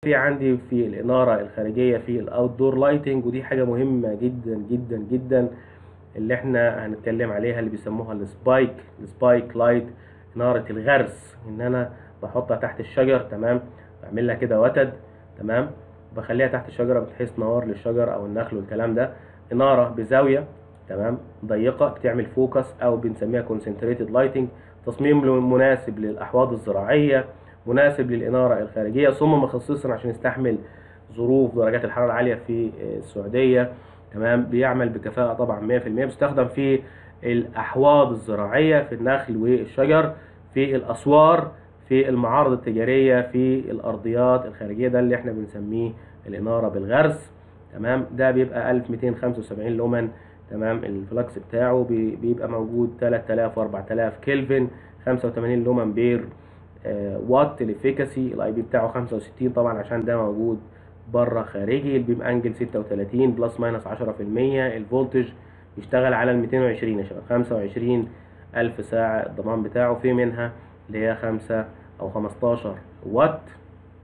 في عندي في الاناره الخارجيه في الاوت دور لايتنج ودي حاجه مهمه جدا جدا جدا اللي احنا هنتكلم عليها اللي بيسموها السبايك السبايك لايت اناره الغرس ان انا بحطها تحت الشجر تمام بعمل لها كده وتد تمام بخليها تحت الشجره بتحس نوار للشجر او النخل والكلام ده اناره بزاويه تمام ضيقه بتعمل فوكس او بنسميها كونسنتريتد لايتنج تصميم مناسب للاحواض الزراعيه مناسب للاناره الخارجيه صمم خصيصا عشان يستحمل ظروف درجات الحراره العاليه في السعوديه تمام بيعمل بكفاءه طبعا 100% بيستخدم في الاحواض الزراعيه في النخل والشجر في الاسوار في المعارض التجاريه في الارضيات الخارجيه ده اللي احنا بنسميه الاناره بالغرس تمام ده بيبقى 1275 لومن تمام الفلكس بتاعه بيبقى موجود 3000 و 4000 كلفن 85 لومن بير آه وات الافيكاسي الاي بي بتاعه 65 طبعا عشان ده موجود بره خارجي البيم انجل 36 بلس ماينس 10% الفولتج يشتغل على ال 220 يا شباب 25 ألف ساعة الضمان بتاعه في منها اللي هي 5 أو 15 وات